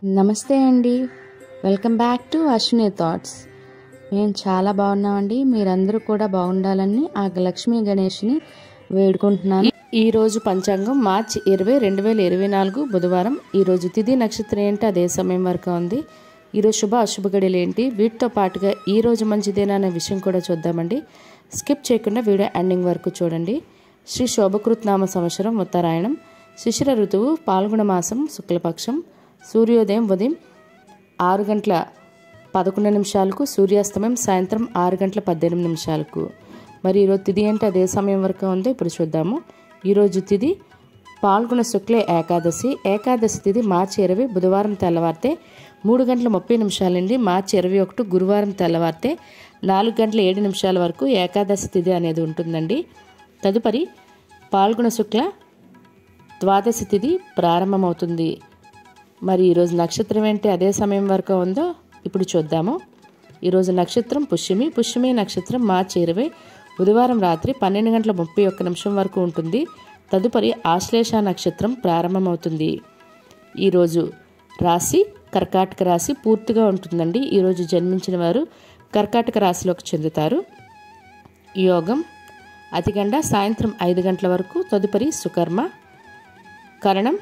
నమస్తే అండి welcome back to Ashwini thoughts మేము చాలా బాగున్నామండి మీరందరూ కూడా బాగుండాలని ఆ లక్ష్మీ గణేష్ని వేడుకుంటున్నాను ఈ రోజు పంచాంగం మార్చి ఇరవై రెండు వేల ఇరవై నాలుగు బుధవారం ఈ రోజు తిథి నక్షత్రం ఏంటి అదే సమయం వరకు ఉంది ఈరోజు శుభ అశుభ గడియలు ఏంటి వీటితో పాటుగా ఈ రోజు మంచిదేనా అనే విషయం కూడా చూద్దామండి స్కిప్ చేయకుండా వీడియో ఎండింగ్ వరకు చూడండి శ్రీ శోభకృత్ నామ సంవత్సరం ఉత్తరాయణం శిశిర ఋతువు పాల్గొన మాసం శుక్లపక్షం సూర్యోదయం ఉదయం ఆరు గంటల పదకొండు నిమిషాలకు సూర్యాస్తమయం సాయంత్రం ఆరు గంటల పద్దెనిమిది నిమిషాలకు మరి ఈరోజు తిథి అంటే అదే సమయం వరకు ఉందో ఇప్పుడు చూద్దాము ఈరోజు తిథి పాల్గొన శుక్ల ఏకాదశి ఏకాదశి తిథి మార్చి ఇరవై బుధవారం తెల్లవారితే మూడు గంటల ముప్పై నిమిషాల నుండి మార్చి ఇరవై ఒకటి గురువారం తెల్లవారితే నాలుగు గంటల ఏడు నిమిషాల వరకు ఏకాదశి తిథి అనేది ఉంటుందండి తదుపరి పాల్గొన శుక్ల ద్వాదశి తిథి ప్రారంభమవుతుంది మరి ఈరోజు నక్షత్రం ఏంటి అదే సమయం వరకు ఉందో ఇప్పుడు చూద్దాము ఈరోజు నక్షత్రం పుష్యమి పుష్యమి నక్షత్రం మార్చి ఇరవై బుధవారం రాత్రి పన్నెండు గంటల ముప్పై ఒక్క నిమిషం వరకు ఉంటుంది తదుపరి ఆశ్లేష నక్షత్రం ప్రారంభమవుతుంది ఈరోజు రాశి కర్కాటక రాశి పూర్తిగా ఉంటుందండి ఈరోజు జన్మించిన వారు కర్కాటక రాశిలోకి చెందుతారు యోగం అతిగండ సాయంత్రం ఐదు గంటల వరకు తదుపరి సుకర్మ కరణం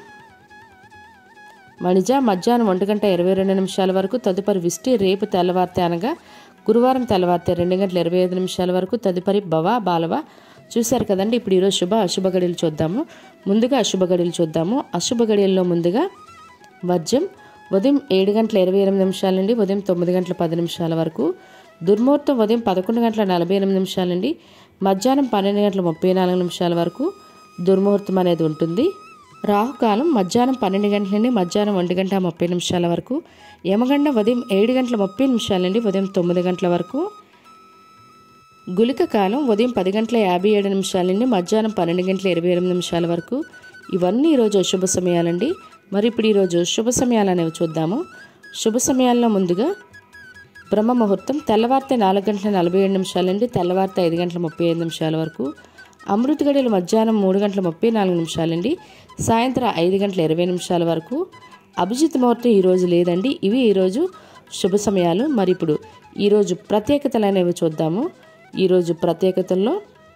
మణిజ మధ్యాహ్నం ఒంటి గంట ఇరవై రెండు నిమిషాల వరకు తదుపరి విష్టి రేపు తెల్లవారితే అనగా గురువారం తెల్లవారితే రెండు గంటల ఇరవై ఐదు నిమిషాల వరకు తదుపరి భవ బాలవ చూశారు కదండి ఇప్పుడు ఈరోజు శుభ అశుభ గడియలు చూద్దాము ముందుగా అశుభ గడియలు చూద్దాము అశుభ గడియల్లో ముందుగా వర్జం ఉదయం ఏడు గంటల ఇరవై ఎనిమిది నిమిషాల నుండి ఉదయం తొమ్మిది గంటల పది నిమిషాల వరకు దుర్ముహూర్తం ఉదయం పదకొండు గంటల నలభై ఎనిమిది నిమిషాల నుండి మధ్యాహ్నం పన్నెండు గంటల ముప్పై నాలుగు నిమిషాల వరకు దుర్ముహూర్తం అనేది ఉంటుంది రాహుకాలం మధ్యాహ్నం పన్నెండు గంటల నుండి మధ్యాహ్నం ఒంటి గంట ముప్పై నిమిషాల వరకు యమగండ ఉదయం ఏడు గంటల ముప్పై నిమిషాల నుండి ఉదయం తొమ్మిది గంటల వరకు గులిక కాలం ఉదయం పది గంటల యాభై ఏడు నిమిషాల నుండి మధ్యాహ్నం పన్నెండు గంటల ఇరవై ఎనిమిది నిమిషాల వరకు ఇవన్నీ ఈరోజు శుభ సమయాలండి మరి ఇప్పుడు ఈరోజు శుభ సమయాలు అనేవి చూద్దాము శుభ సమయాల్లో ముందుగా బ్రహ్మ ముహూర్తం తెల్లవారితే నాలుగు గంటల నలభై ఏడు నిమిషాల నుండి తెల్లవారితే ఐదు గంటల ముప్పై ఐదు నిమిషాల వరకు అమృత గడియలు మధ్యాహ్నం మూడు గంటల ముప్పై నాలుగు నిమిషాల నుండి సాయంత్రం ఐదు గంటల ఇరవై నిమిషాల వరకు అభిజిత్ ముహూర్తం ఈరోజు లేదండి ఇవి ఈరోజు శుభ సమయాలు మరి ఇప్పుడు ఈరోజు ప్రత్యేకతలు అనేవి చూద్దాము ఈరోజు ప్రత్యేకతల్లో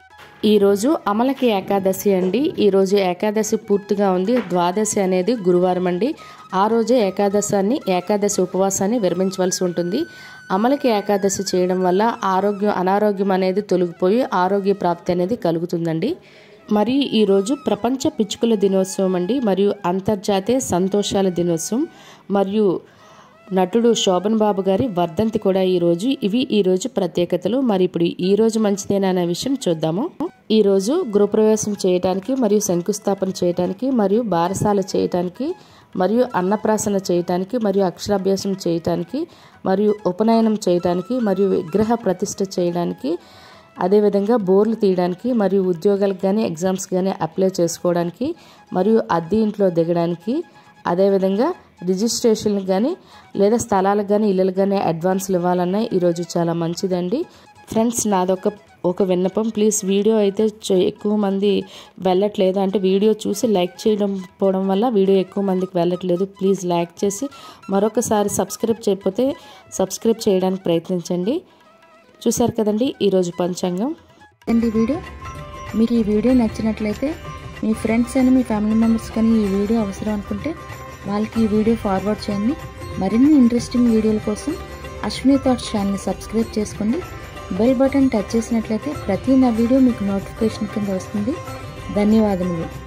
ఈరోజు అమలకి ఏకాదశి అండి ఈరోజు ఏకాదశి పూర్తిగా ఉంది ద్వాదశి అనేది గురువారం అండి ఆ రోజే ఏకాదశాన్ని ఏకాదశి ఉపవాసాన్ని విరమించవలసి ఉంటుంది అమలకి ఏకాదశి చేయడం వల్ల ఆరోగ్యం అనారోగ్యం అనేది తొలగిపోయి ఆరోగ్య ప్రాప్తి అనేది కలుగుతుందండి మరియు ఈరోజు ప్రపంచ పిచ్చుకల దినోత్సవం అండి మరియు అంతర్జాతీయ సంతోషాల దినోత్సవం మరియు నటుడు శోభన్ బాబు గారి వర్ధంతి కూడా ఈరోజు ఇవి ఈరోజు ప్రత్యేకతలు మరి ఇప్పుడు ఈ రోజు మంచిదేనా అనే విషయం చూద్దాము ఈరోజు గృహప్రవేశం చేయటానికి మరియు శంకుస్థాపన చేయటానికి మరియు బారసాల చేయటానికి మరియు అన్నప్రాసన చేయటానికి మరియు అక్షరాభ్యాసం చేయటానికి మరియు ఉపనయనం చేయటానికి మరియు విగ్రహ ప్రతిష్ఠ చేయడానికి అదేవిధంగా బోర్లు తీయడానికి మరియు ఉద్యోగాలకు కానీ ఎగ్జామ్స్ కానీ అప్లై చేసుకోవడానికి మరియు అద్దె ఇంట్లో దిగడానికి అదేవిధంగా రిజిస్ట్రేషన్లకు కానీ లేదా స్థలాలకు కానీ ఇళ్ళకి కానీ అడ్వాన్స్లు ఇవ్వాలన్నా ఈరోజు చాలా మంచిదండి ఫ్రెండ్స్ నాదొక ఒక విన్నపం ప్లీజ్ వీడియో అయితే ఎక్కువ మంది వెళ్ళట్లేదు అంటే వీడియో చూసి లైక్ చేయడం పోవడం వల్ల వీడియో ఎక్కువ మందికి వెళ్ళట్లేదు ప్లీజ్ లైక్ చేసి మరొకసారి సబ్స్క్రైబ్ చేయకపోతే సబ్స్క్రైబ్ చేయడానికి ప్రయత్నించండి చూశారు కదండి ఈరోజు పంచాంగం అండి వీడియో మీకు ఈ వీడియో నచ్చినట్లయితే మీ ఫ్రెండ్స్ అని మీ ఫ్యామిలీ మెంబర్స్ కానీ ఈ వీడియో అవసరం అనుకుంటే వాళ్ళకి ఈ వీడియో ఫార్వర్డ్ చేయండి మరిన్ని ఇంట్రెస్టింగ్ వీడియోల కోసం అశ్విని థాట్స్ ఛానల్ని సబ్స్క్రైబ్ చేసుకోండి బెల్ బటన్ టచ్ చేసినట్లయితే ప్రతి నా వీడియో మీకు నోటిఫికేషన్ కింద వస్తుంది ధన్యవాదములు